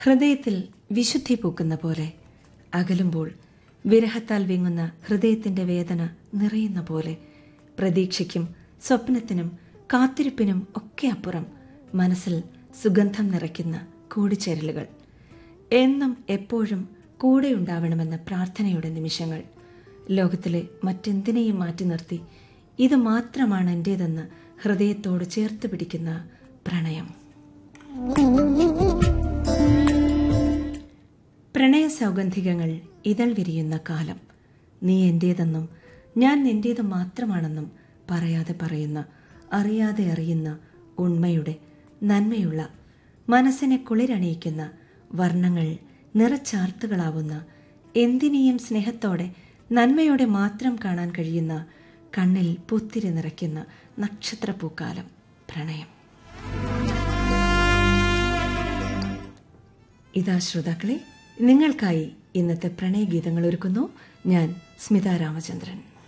ഹൃദയത്തിൽ വിശുദ്ധി പൂക്കുന്ന പോലെ അകലുമ്പോൾ വിരഹത്താൽ വിങ്ങുന്ന ഹൃദയത്തിന്റെ വേദന നിറയുന്ന പോലെ പ്രതീക്ഷയ്ക്കും സ്വപ്നത്തിനും കാത്തിരിപ്പിനും ഒക്കെ അപ്പുറം മനസ്സിൽ സുഗന്ധം നിറയ്ക്കുന്ന കൂടിച്ചേരലുകൾ എന്നും എപ്പോഴും കൂടെയുണ്ടാവണമെന്ന പ്രാർത്ഥനയുടെ നിമിഷങ്ങൾ ലോകത്തിലെ മറ്റെന്തിനേയും മാറ്റി നിർത്തി ഇത് മാത്രമാണ് എൻ്റേതെന്ന് ഹൃദയത്തോട് ചേർത്ത് പിടിക്കുന്ന പ്രണയം പ്രണയ സൗഗന്ധികങ്ങൾ ഇതൾ വിരിയുന്ന കാലം നീ എന്റേതെന്നും ഞാൻ നിന്റേത് മാത്രമാണെന്നും പറയാതെ പറയുന്ന അറിയാതെ അറിയുന്ന ഉണ്മയുടെ നന്മയുള്ള മനസ്സിനെ കുളിരണിയിക്കുന്ന വർണ്ണങ്ങൾ നിറച്ചാർത്തുകളാവുന്ന എന്തിനേയും സ്നേഹത്തോടെ നന്മയോടെ മാത്രം കാണാൻ കഴിയുന്ന കണ്ണിൽ പുത്തിരി നിറയ്ക്കുന്ന നക്ഷത്രപ്പൂക്കാലം പ്രണയം ഇതാ ശ്രോതാക്കളെ നിങ്ങൾക്കായി ഇന്നത്തെ പ്രണയഗീതങ്ങൾ ഒരുക്കുന്നു ഞാൻ സ്മിത രാമചന്ദ്രൻ